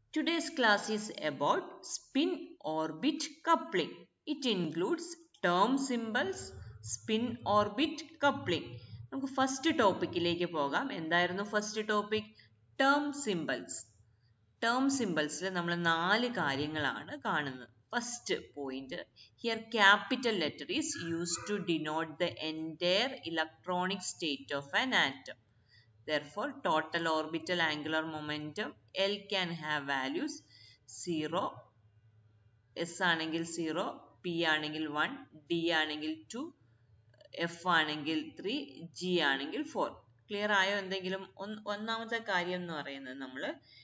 Today's class is about spin orbit coupling. It includes term symbols, spin orbit coupling. നമുക്ക് first ടോപ്പിക്കിലേക്ക് പോകാം എന്തായിരുന്നു first topic term symbols term സിമ്പിൾസിൽ നമ്മൾ നാല് കാര്യങ്ങളാണ് കാണുന്നത് first point here capital letter is use to denote the entire electronic state of an atom therefore total orbital angular momentum L can have values 0 S ആണെങ്കിൽ 0 P ആണെങ്കിൽ 1 D ആണെങ്കിൽ 2 F ആണെങ്കിൽ 3 G ആണെങ്കിൽ 4 ക്ലിയർ ആയോ എന്തെങ്കിലും ഒന്നാമത്തെ കാര്യം എന്ന് പറയുന്നത് നമ്മൾ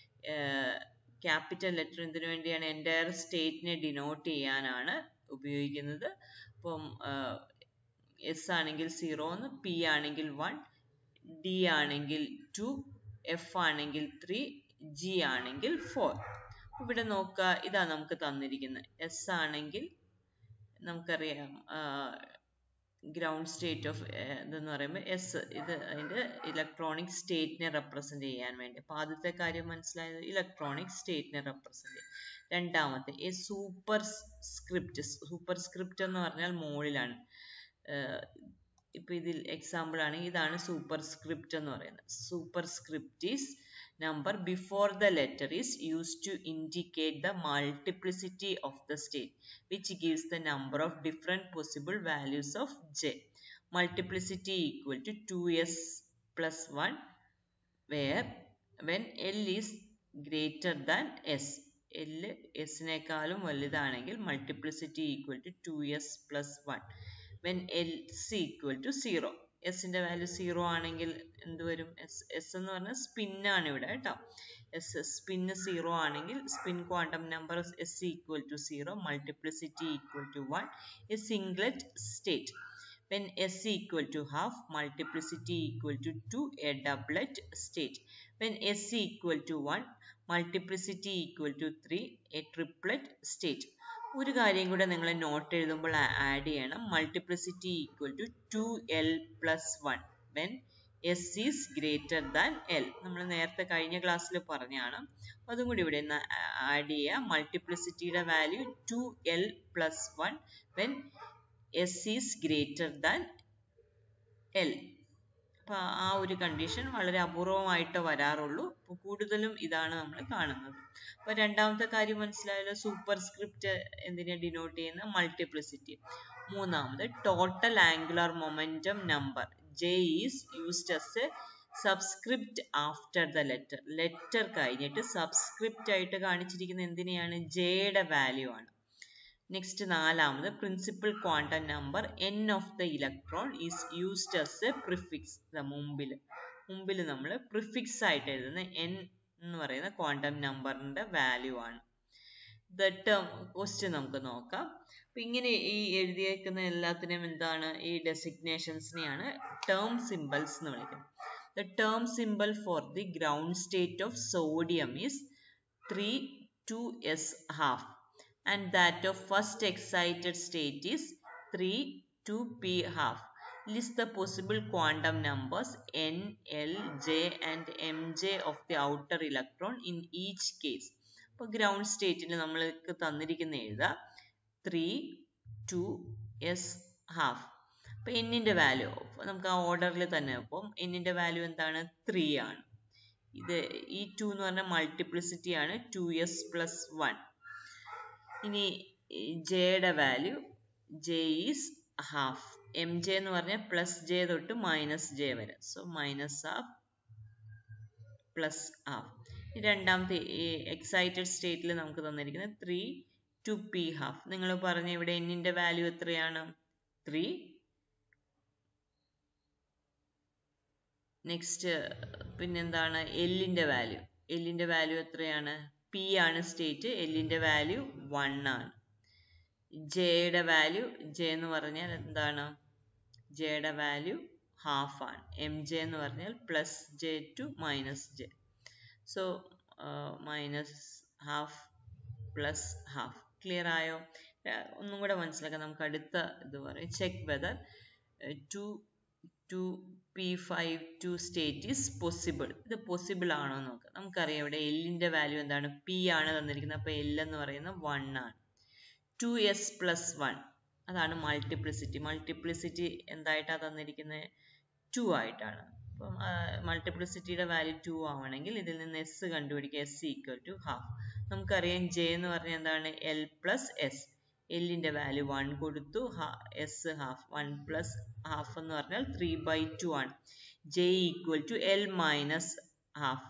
ക്യാപിറ്റൽ ലെറ്റർ എന്തിനു വേണ്ടിയാണ് എൻ്റയർ സ്റ്റേറ്റിനെ ഡിനോട്ട് ചെയ്യാനാണ് ഉപയോഗിക്കുന്നത് അപ്പം എസ് ആണെങ്കിൽ സീറോ എന്ന് പി ആണെങ്കിൽ വൺ ഡി ആണെങ്കിൽ ടു എഫ് ആണെങ്കിൽ ത്രീ ജി ആണെങ്കിൽ ഫോർ ഇവിടെ നോക്കുക ഇതാ നമുക്ക് തന്നിരിക്കുന്നത് എസ് ആണെങ്കിൽ നമുക്കറിയാം ഗ്രൗണ്ട് സ്റ്റേറ്റ് ഓഫ് ഇതെന്ന് പറയുമ്പോൾ എസ് ഇത് അതിൻ്റെ ഇലക്ട്രോണിക് സ്റ്റേറ്റിനെ റെപ്രസെൻ്റ് ചെയ്യാൻ വേണ്ടി അപ്പോൾ ആദ്യത്തെ കാര്യം മനസ്സിലായത് ഇലക്ട്രോണിക് സ്റ്റേറ്റിനെ റെപ്രസെൻ്റ് ചെയ്യും രണ്ടാമത്തെ a superscript superscript എന്ന് പറഞ്ഞാൽ മുകളിലാണ് ഇപ്പൊ ഇതിൽ എക്സാമ്പിൾ ആണെങ്കിൽ ഇതാണ് സൂപ്പർ സ്ക്രിപ്റ്റ് എന്ന് പറയുന്നത് superscript is number before the letter is use to indicate the multiplicity of the state which gives the number of different possible values of J multiplicity equal to two S plus one where when L is greater than S L എസിനേക്കാളും വലുതാണെങ്കിൽ multiplicity equal to two S plus one when L is equal to zero എസിന്റെ value zero ആണെങ്കിൽ എന്ത് വരും S S എന്ന് പറഞ്ഞാൽ സ്പിന്നാണ് ഇവിടെ കേട്ടോ എസ് സ്പിന്ന് സീറോ ആണെങ്കിൽ spin quantum number S equal to zero multiplicity equal to one a singlet state when s equal to half multiplicity equal to 2 a doublet state when s equal to 1 multiplicity equal to 3 a triplet state ഒരു കാര്യം കൂടെ നിങ്ങൾ not എഴുതുമ്പോൾ add ചെയ്യണം multiplicity equal to two L plus one when S is greater than L നമ്മൾ നേരത്തെ കഴിഞ്ഞ ക്ലാസ്സിൽ പറഞ്ഞാണ് അതും കൂടി ഇവിടെ നിന്ന് ആഡ് ചെയ്യുക മൾട്ടിപ്ലിസിറ്റിയുടെ value two L plus one when S is greater than L അപ്പോൾ ആ ഒരു കണ്ടീഷൻ വളരെ അപൂർവമായിട്ട് വരാറുള്ളൂ അപ്പോൾ കൂടുതലും ഇതാണ് നമ്മൾ കാണുന്നത് അപ്പോൾ രണ്ടാമത്തെ കാര്യം മനസ്സിലായല്ലോ സൂപ്പർ സ്ക്രിപ്റ്റ് എന്തിനെ ഡിനോട്ട് ചെയ്യുന്ന മൾട്ടിപ്ലിസിറ്റി മൂന്നാമത് total angular momentum number J is used as a subscript after the letter letter കഴിഞ്ഞിട്ട് സബ്സ്ക്രിപ്റ്റ് ആയിട്ട് കാണിച്ചിരിക്കുന്ന എന്തിനെയാണ് ജെയുടെ വാല്യൂ ആണ് നെക്സ്റ്റ് നാലാമത് principal quantum number N of the electron is used as a prefix മുമ്പിൽ മുമ്പിൽ നമ്മൾ പ്രിഫിക്സ് ആയിട്ട് എഴുതുന്ന എൻ എന്ന് പറയുന്ന ക്വാണ്ടം നമ്പറിന്റെ വാല്യൂ ആണ് ദ ടേം ക്വസ്റ്റ്യൻ നമുക്ക് നോക്കാം അപ്പൊ ഇങ്ങനെ ഈ എഴുതിയേക്കുന്ന എല്ലാത്തിനും എന്താണ് ഈ ഡെസിഗ്നേഷൻസിനെയാണ് ടേം സിമ്പിൾസ് എന്ന് വിളിക്കുന്നത് the term symbol for the ground state of sodium is three two S half and that of first excited state is 3 2p half. List the possible quantum numbers n, l, j and mj of the outer electron in each case. അപ്പോൾ ground സ്റ്റേറ്റിൽ നമ്മൾക്ക് തന്നിരിക്കുന്ന എഴുതുക three two S half അപ്പോൾ എന്നിൻ്റെ value നമുക്ക് ആ ഓർഡറിൽ തന്നെ അപ്പം എന്നിൻ്റെ വാല്യൂ എന്താണ് ത്രീ ആണ് ഇത് ഈ ടു എന്ന് പറഞ്ഞാൽ മൾട്ടിപ്ലിസിറ്റി ആണ് ടു എസ് പ്ലസ് വൺ ഇനി ജെയുടെ value J is half M J എന്ന് പറഞ്ഞാൽ പ്ലസ് ജെ തൊട്ട് മൈനസ് ജെ വരെ so minus half plus half രണ്ടാമത്തെ എക്സൈറ്റഡ് സ്റ്റേറ്റിൽ നമുക്ക് തന്നിരിക്കുന്നത് ത്രീ ടു പി ഹാഫ് നിങ്ങൾ പറഞ്ഞ ഇവിടെ എന്നിന്റെ വാല്യൂ എത്രയാണ് ത്രീ നെക്സ്റ്റ് പിന്നെന്താണ് എല്ലിന്റെ വാല്യൂ എല്ലിന്റെ വാല്യൂ എത്രയാണ് പി ആണ് സ്റ്റേറ്റ് എല്ലിന്റെ വാല്യൂ വൺ ആണ് ജെയുടെ വാല്യൂ ജെ എന്ന് പറഞ്ഞാൽ എന്താണ് ജെയുടെ വാല്യൂ ഹാഫ് ആണ് എം ജെ എന്ന് പറഞ്ഞാൽ plus J to minus J so minus half plus half clear ആയോ ഒന്നും കൂടെ മനസ്സിലാക്കാം നമുക്ക് അടുത്ത ഇത് പറയും check whether two two P five two state is possible ഇത് പോസിബിൾ ആണോ എന്ന് നോക്കാം നമുക്കറിയാം ഇവിടെ എല്ലിന്റെ വാല്യൂ എന്താണ് പി ആണ് തന്നിരിക്കുന്നത് അപ്പോൾ എൽ എന്ന് പറയുന്നത് വൺ ആണ് ടു എസ് പ്ലസ് വൺ അതാണ് മൾട്ടിപ്ലിസിറ്റി മൾട്ടിപ്ലിസിറ്റി എന്തായിട്ടാണ് തന്നിരിക്കുന്നത് ടു ആയിട്ടാണ് അപ്പം മൾട്ടിപ്ലിസിറ്റിയുടെ വാല്യൂ ടു ആവണമെങ്കിൽ ഇതിൽ നിന്ന് എസ് കണ്ടുപിടിക്കുക എസ് ഈക്വൽ ടു ഹാഫ് നമുക്കറിയാം ജെ എന്ന് പറഞ്ഞാൽ എന്താണ് എൽ പ്ലസ് എസ് എല്ലിന്റെ വാല്യൂ വൺ കൊടുത്തു S half one plus half എന്ന് പറഞ്ഞാൽ ത്രീ ബൈ ടു ആണ് J equal to L minus half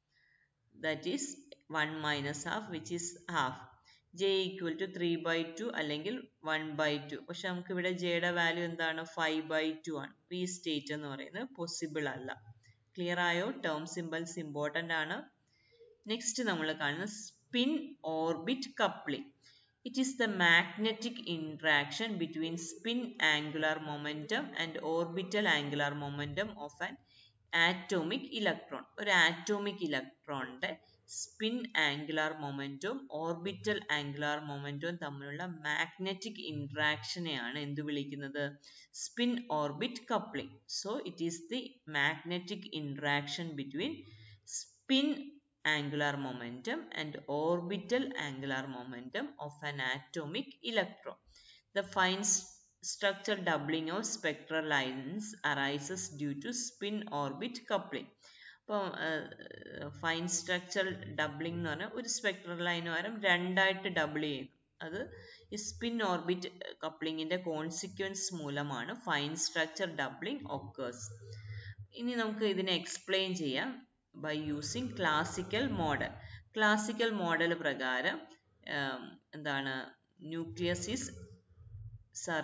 that is one minus half which is half J equal to three by two അല്ലെങ്കിൽ one by two പക്ഷെ നമുക്ക് ഇവിടെ ജെയുടെ value എന്താണ് five by two ആണ് ഈ സ്റ്റേറ്റ് എന്ന് പറയുന്നത് പോസിബിൾ അല്ല ക്ലിയർ ആയോ ടേം സിമ്പിൾസ് ഇമ്പോർട്ടൻ്റ് ആണ് നെക്സ്റ്റ് നമ്മൾ കാണുന്നത് spin orbit coupling It is the magnetic interaction between spin angular momentum and orbital angular momentum of an atomic electron. ഒരു ആറ്റോമിക് ഇലക്ട്രോണിന്റെ സ്പിൻ ആംഗുലാർ മൊമെന്റവും ഓർബിറ്റൽ ആംഗുലാർ മൊമെന്റവും തമ്മിലുള്ള മാഗ്നറ്റിക് ഇന്ററാക്ഷനെയാണ് എന്ത് വിളിക്കുന്നത് spin orbit coupling so it is the magnetic interaction between spin angular momentum and orbital angular momentum of an atomic electron. The fine structure doubling of spectral lines arises due to spin orbit coupling. അപ്പോൾ fine structure doubling എന്ന് പറഞ്ഞാൽ ഒരു spectral line പകരം രണ്ടായിട്ട് double ചെയ്യും അത് ഈ spin orbit കപ്ലിങ്ങിന്റെ കോൺസിക്വൻസ് മൂലമാണ് ഫൈൻ സ്ട്രക്ചർ ഡബിളിംഗ് ഒക്കേഴ്സ് ഇനി നമുക്ക് ഇതിനെ എക്സ്പ്ലെയിൻ ചെയ്യാം by using classical model classical model പ്രകാരം എന്താണ് nucleus is sir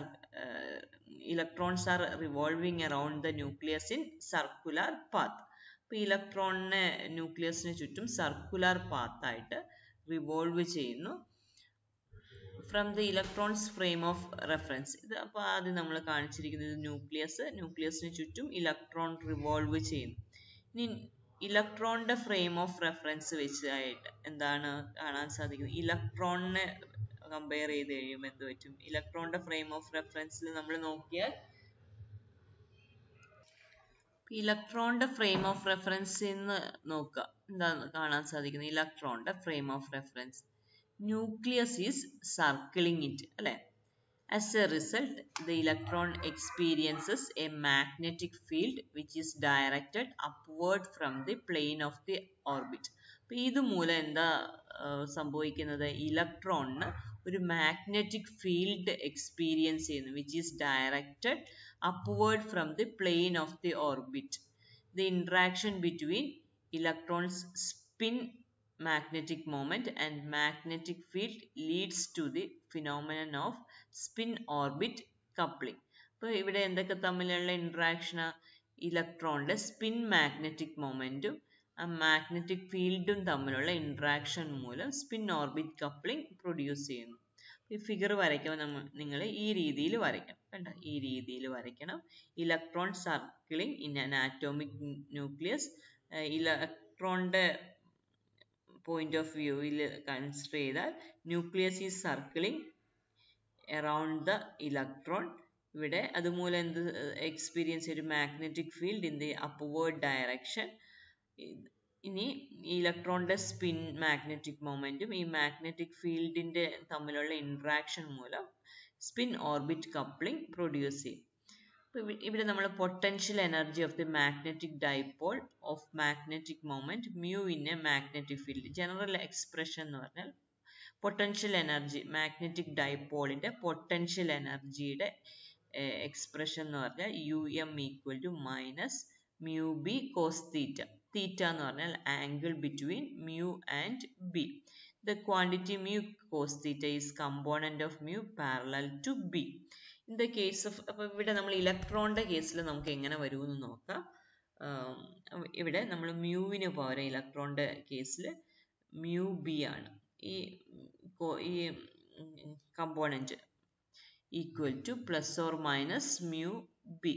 electrons are revolving around the nucleus in circular path അപ്പോൾ ഇലക്ട്രോണിനെ ന്യൂക്ലിയസിന് ചുറ്റും സർക്കുലർ പാത്തായിട്ട് റിവോൾവ് ചെയ്യുന്നു from the electron's frame of reference ഇത് അപ്പോൾ ആദ്യം നമ്മൾ കാണിച്ചിരിക്കുന്നത് ന്യൂക്ലിയസ് ന്യൂക്ലിയസിന് ചുറ്റും ഇലക്ട്രോൺ റിവോൾവ് ചെയ്യുന്നു ഇനി ഇലക്ട്രോണിന്റെ ഫ്രെയിം ഓഫ് റെഫറൻസ് വെച്ചായിട്ട് എന്താണ് കാണാൻ സാധിക്കുന്നത് ഇലക്ട്രോണിനെ കമ്പയർ ചെയ്ത് കഴിയുമ്പോൾ എന്ത് പറ്റും ഇലക്ട്രോണിന്റെ ഫ്രെയിം ഓഫ് റെഫറൻസിൽ നമ്മൾ നോക്കിയാൽ ഇലക്ട്രോണിന്റെ ഫ്രെയിം ഓഫ് റെഫറൻസ് എന്ന് നോക്കുക എന്താണ് കാണാൻ സാധിക്കുന്നത് ഇലക്ട്രോണിന്റെ frame of reference nucleus is circling it അല്ലെ As a result, the electron experiences a magnetic field which is directed upward from the plane of the orbit. അപ്പോൾ ഇത് മൂലം എന്താ സംഭവിക്കുന്നത് ഇലക്ട്രോണിന് ഒരു മാഗ്നറ്റിക് ഫീൽഡ് എക്സ്പീരിയൻസ് ചെയ്യുന്നു which is directed upward from the plane of the orbit the interaction between electron's spin magnetic moment and magnetic field leads to the phenomenon of spin orbit coupling അപ്പോൾ ഇവിടെ എന്തൊക്കെ തമ്മിലുള്ള ഇൻട്രാക്ഷന ഇലക്ട്രോണിന്റെ spin magnetic മൊമെന്റും ആ magnetic ഫീൽഡും തമ്മിലുള്ള ഇൻട്രാക്ഷൻ മൂലം സ്പിൻ ഓർബിറ്റ് കപ്ലിംഗ് പ്രൊഡ്യൂസ് ചെയ്യുന്നു ഈ ഫിഗർ വരയ്ക്കുമ്പോൾ നമ്മൾ നിങ്ങൾ ഈ രീതിയിൽ വരയ്ക്കണം കണ്ടോ ഈ രീതിയിൽ വരയ്ക്കണം electron circling in an atomic nucleus ഇലക്ട്രോണിന്റെ പോയിന്റ് ഓഫ് വ്യൂവിൽ കൺസിഡർ ചെയ്താൽ nucleus is circling around the electron ഇവിടെ അതുമൂലം എന്ത് എക്സ്പീരിയൻസ് ഒരു magnetic field in the upward direction ഇനി ഇലക്ട്രോണിന്റെ സ്പിൻ മാഗ്നറ്റിക് മൊമെന്റും ഈ മാഗ്നറ്റിക് ഫീൽഡിന്റെ തമ്മിലുള്ള ഇൻട്രാക്ഷൻ മൂലം സ്പിൻ ഓർബിറ്റ് കപ്ലിംഗ് പ്രൊഡ്യൂസ് ചെയ്യും ഇവിടെ നമ്മൾ potential energy of the magnetic dipole of magnetic moment mu in a magnetic field general expression എന്ന് പറഞ്ഞാൽ പൊട്ടൻഷ്യൽ എനർജി മാഗ്നറ്റിക് ഡൈപോളിന്റെ പൊട്ടൻഷ്യൽ എനർജിയുടെ എക്സ്പ്രഷൻ എന്ന് പറഞ്ഞാൽ U M equal to minus mu B cos theta theta എന്ന് പറഞ്ഞാൽ angle between mu and B the quantity mu cos theta is component of mu parallel to B in the case of അപ്പോൾ ഇവിടെ നമ്മൾ ഇലക്ട്രോണിന്റെ കേസിൽ നമുക്ക് എങ്ങനെ വരുമെന്ന് നോക്കാം ഇവിടെ നമ്മൾ മ്യൂവിന് പകരം ഇലക്ട്രോണിന്റെ കേസിൽ മ്യൂ ബി ആണ് ഈ ഈ component equal to plus or minus mu B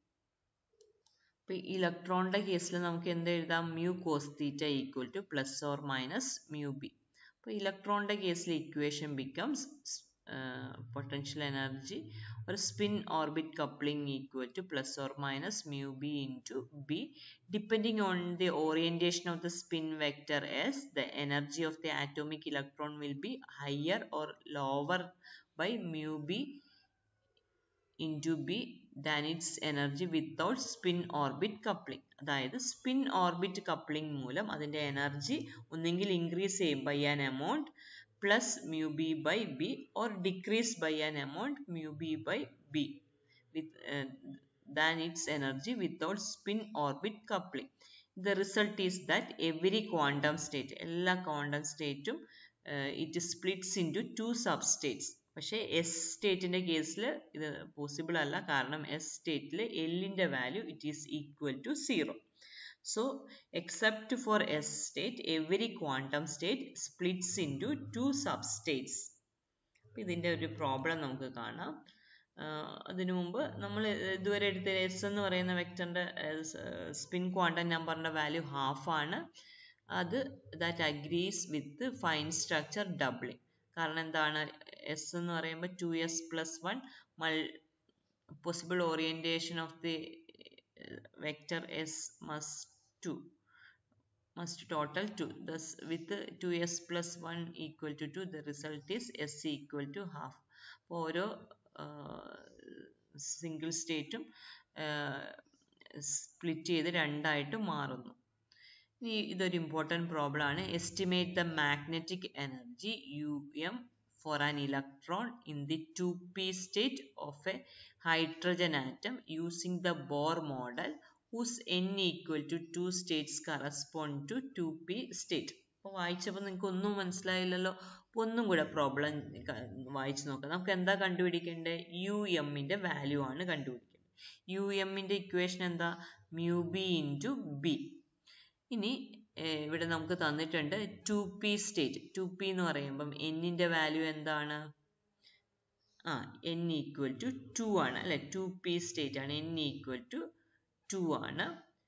അപ്പൊ ഇലക്ട്രോണിന്റെ കേസിൽ നമുക്ക് എന്ത് എഴുതാം mu cos theta equal to plus or minus mu B അപ്പൊ ഇലക്ട്രോണിന്റെ കേസിൽ equation becomes potential energy or spin orbit coupling equal to plus or minus mu b into b depending on the orientation of the spin vector s the energy of the atomic electron will be higher or lower by mu b into b than its energy without spin orbit coupling അതായത് spin orbit coupling മൂലം അതിൻ്റെ energy ഒന്നെങ്കിൽ increase ചെയ്യും by an amount plus mu b by b or decrease by an amount mu b by b with uh, than its energy without spin orbit coupling. The result is that every quantum state, എല്ലാ quantum state ഉം uh, it splits into two substates. പക്ഷേ S സ്റ്റേറ്റിൻ്റെ കേസിൽ ഇത് possible അല്ല കാരണം S സ്റ്റേറ്റിൽ എല്ലിൻ്റെ value it is equal to zero So, except for S state, every quantum state splits into two substates. ഇതിൻ്റെ ഒരു പ്രോബ്ലം നമുക്ക് കാണാം അതിനു മുമ്പ് നമ്മൾ ഇതുവരെ എടുത്ത എസ് എന്ന് പറയുന്ന വെക്ടറിൻ്റെ സ്പിൻ ക്വാണ്ടം നമ്പറിൻ്റെ വാല്യൂ ഹാഫ് ആണ് അത് that agrees with fine structure doubling കാരണം എന്താണ് എസ് എന്ന് പറയുമ്പോൾ ടു എസ് പ്ലസ് വൺ മൾ possible orientation of the vector s must 2 must total 2 thus with 2s plus 1 equal to 2 the result is s equal to half ഓരോ single സ്റ്റേറ്റും split ചെയ്ത് രണ്ടായിട്ട് മാറുന്നു ഇനി ഇതൊരു ഇമ്പോർട്ടൻറ്റ് പ്രോബ്ലം ആണ് estimate the magnetic energy U M for an electron in the 2p state of a hydrogen atom using the Bohr model whose n equal to 2 states correspond to 2p state. അപ്പോൾ വായിച്ചപ്പോൾ നിങ്ങൾക്ക് ഒന്നും മനസ്സിലായില്ലല്ലോ അപ്പോൾ ഒന്നും കൂടെ problem വായിച്ചു നോക്കാം നമുക്ക് എന്താ കണ്ടുപിടിക്കേണ്ടത് യു എമ്മിൻ്റെ വാല്യൂ ആണ് കണ്ടുപിടിക്കേണ്ടത് യു എമ്മിൻ്റെ ഇക്വേഷൻ എന്താ മ്യൂ ബി ഇൻറ്റു ബി ഇനി ഇവിടെ നമുക്ക് തന്നിട്ടുണ്ട് two P state two P എന്ന് പറയുമ്പം എന്നിൻ്റെ വാല്യൂ എന്താണ് ആ എൻ ഈക്വൽ ടു ടു ആണ് അല്ലെ ടു പി സ്റ്റേറ്റ് ആണ് എൻ ഈക്വൽ ടു ടു ആണ്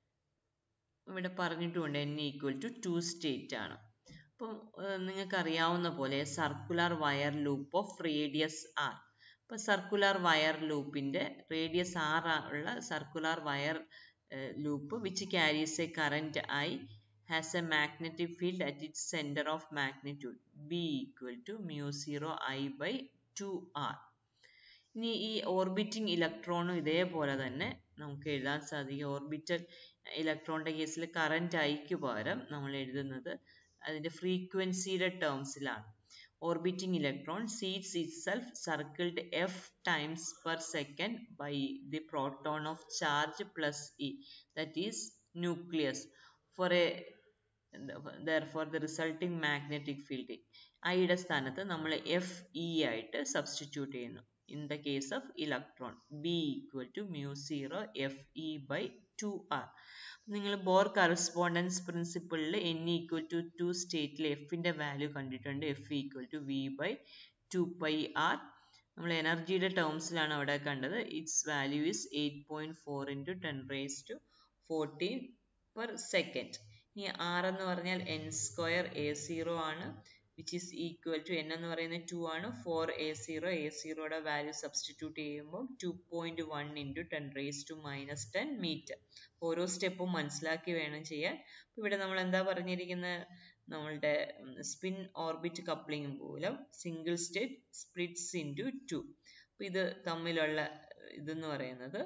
ഇവിടെ പറഞ്ഞിട്ടുമുണ്ട് N equal to two state ആണ് അപ്പം നിങ്ങൾക്ക് അറിയാവുന്ന പോലെ circular wire loop of radius R അപ്പം സർക്കുലർ വയർ ലൂപ്പിൻ്റെ റേഡിയസ് ആർ ഉള്ള circular wire loop which carries a current I has a magnetic field at its center of magnitude B equal to mu 0 I by 2R. ഇനി ഈ orbiting ഇലക്ട്രോണും ഇതേപോലെ തന്നെ നമുക്ക് എഴുതാൻ സാധിക്കും ഓർബിറ്റൽ ഇലക്ട്രോണിൻ്റെ കേസിൽ കറന്റ് ഐക്ക് പകരം നമ്മൾ എഴുതുന്നത് അതിൻ്റെ ഫ്രീക്വൻസിയുടെ ടേംസിലാണ് ഓർബിറ്റിംഗ് ഇലക്ട്രോൺ സീറ്റ്സ് itself circled F times per second by the proton of charge plus E that is nucleus for a therefore the resulting magnetic field ഐയുടെ സ്ഥാനത്ത് നമ്മൾ എഫ് ഇ ആയിട്ട് സബ്സ്റ്റിറ്റ്യൂട്ട് ചെയ്യുന്നു in the case of electron B equal to mu zero F E by two R നിങ്ങൾ Bohr correspondence പ്രിൻസിപ്പിളിൽ N equal to two സ്റ്റേറ്റിൽ എഫിൻ്റെ value കണ്ടിട്ടുണ്ട് F equal to V by two pi R നമ്മൾ എനർജിയുടെ ടേംസിലാണ് അവിടെ കണ്ടത് it's value is eight point four into ten raise to fourteen per second ഇനി ആർ എന്ന് പറഞ്ഞാൽ എൻ സ്ക്വയർ എ സീറോ ആണ് which is equal to N എന്ന് പറയുന്നത് ടു ആണ് ഫോർ എ സീറോ എ സീറോയുടെ വാല്യൂ സബ്സ്റ്റിറ്റ്യൂട്ട് ചെയ്യുമ്പോൾ two point one into ten raise to minus ten metre ഓരോ സ്റ്റെപ്പും മനസ്സിലാക്കി വേണം ചെയ്യാൻ ഇവിടെ നമ്മൾ എന്താ പറഞ്ഞിരിക്കുന്നത് നമ്മളുടെ സ്പിൻ ഓർബിറ്റ് കപ്ലിംഗ് മൂലം single state splits into two അപ്പോൾ ഇത് തമ്മിലുള്ള ഇതെന്ന് പറയുന്നത്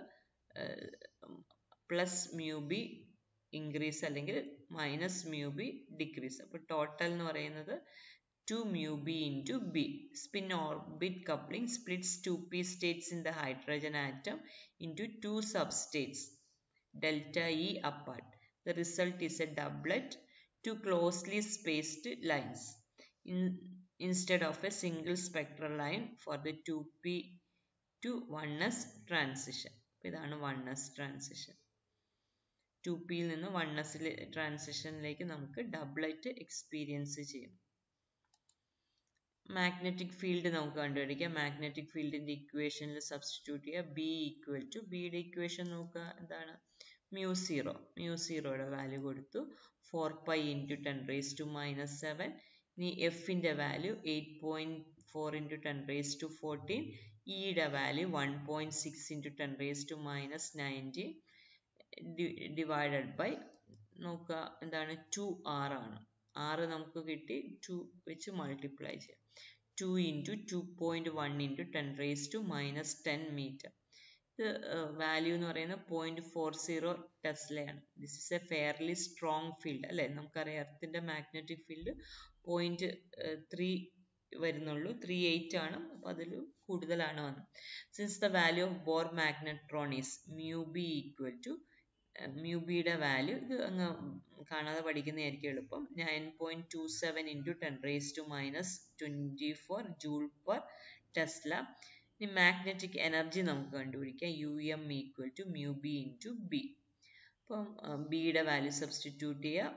പ്ലസ് മ്യൂ ബി ഇൻക്രീസ് അല്ലെങ്കിൽ മൈനസ് മ്യൂ ബി ഡിക്രീസ് അപ്പോൾ ടോട്ടൽ എന്ന് പറയുന്നത് two mu B into B spin orbit coupling splits two P states in the hydrogen atom into two substates delta E apart the result is a doublet two closely spaced lines instead of a single spectral line for the 2p to 1s transition. ഇതാണ് 1s transition. 2p യിൽ നിന്ന് 1s ട്രാൻസിഷനിലേക്ക് നമുക്ക് ഡബിളായിട്ട് experience ചെയ്യും magnetic field നമുക്ക് കണ്ടുപിടിക്കാം magnetic ഫീൽഡിന്റെ ഇക്വേഷനിൽ സബ്സ്റ്റിറ്റ്യൂട്ട് ചെയ്യുക ബി ഈക്വൽ ടു ബിയുടെ ഇക്വേഷൻ നോക്കുക എന്താണ് മ്യൂ സീറോ മ്യൂ സീറോയുടെ വാല്യൂ കൊടുത്തു four pi into ten raise to minus seven ഇനി എഫിൻ്റെ value eight point four into ten raise to fourteen ഇയുടെ value one point six into ten raise to minus nineteen divided by നോക്കുക എന്താണ് to R ആണ് ആറ് നമുക്ക് കിട്ടി to വെച്ച് മൾട്ടിപ്ലൈ ചെയ്യാം two into two point one into ten raise to minus ten metre ഇത് വാല്യൂ എന്ന് പറയുന്നത് പോയിന്റ് ഫോർ സീറോ ടെസ്ലയാണ് this is a fairly strong field അല്ലേ നമുക്കറിയാം എർത്തിൻ്റെ മാഗ്നറ്റിക് ഫീൽഡ് പോയിന്റ് ത്രീ വരുന്നുള്ളൂ ത്രീ എയ്റ്റ് ആണ് അപ്പോൾ അതിൽ കൂടുതലാണ് വന്നത് since the value of Bohr magneton is mu B equal to mu ബിയുടെ വാല്യൂ ഇത് അങ്ങ് കാണാതെ പഠിക്കുന്നതായിരിക്കും എളുപ്പം nine point two seven into ten raise to minus twenty four joule per tesla ഇനി മാഗ്നറ്റിക് എനർജി നമുക്ക് കണ്ടുപിടിക്കാം U M equal to mu B into B അപ്പം ബിയുടെ വാല്യൂ സബ്സ്റ്റിറ്റ്യൂട്ട് ചെയ്യുക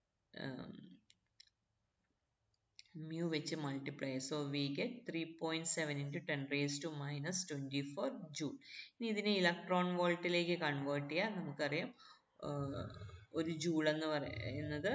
മ്യൂ വെച്ച് multiply so we get three point seven into ten raise to minus twenty four joule ഇനി ഇതിനെ electron വോൾട്ടിലേക്ക് convert ചെയ്യാൻ നമുക്കറിയാം ഒരു ജൂൾ എന്ന് പറയുന്നത്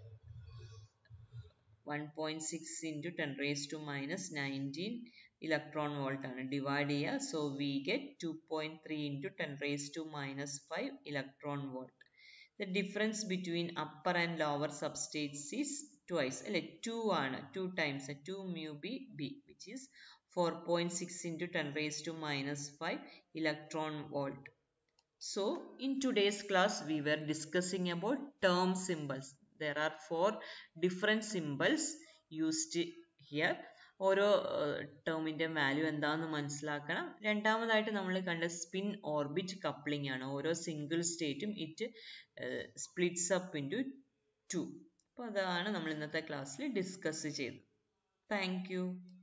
one point six into ten raise to minus nineteen electron volt ആണ് ഡിവൈഡ് ചെയ്യുക so we get two point three into ten raise to minus five electron volt the difference between upper and lower substates is twice അല്ലെ two ആണ് two times two mu B B which is four point six into ten raise to minus five electron volt So in today's class we were discussing about term symbols. There are four different symbols used here. ഓരോ ടേമിൻ്റെ value എന്താണെന്ന് മനസ്സിലാക്കണം രണ്ടാമതായിട്ട് നമ്മൾ കണ്ട spin orbit coupling ആണ് ഓരോ single സ്റ്റേറ്റും it splits up into two അപ്പോൾ അതാണ് നമ്മൾ ഇന്നത്തെ ക്ലാസ്സിൽ ഡിസ്കസ് ചെയ്തത് താങ്ക്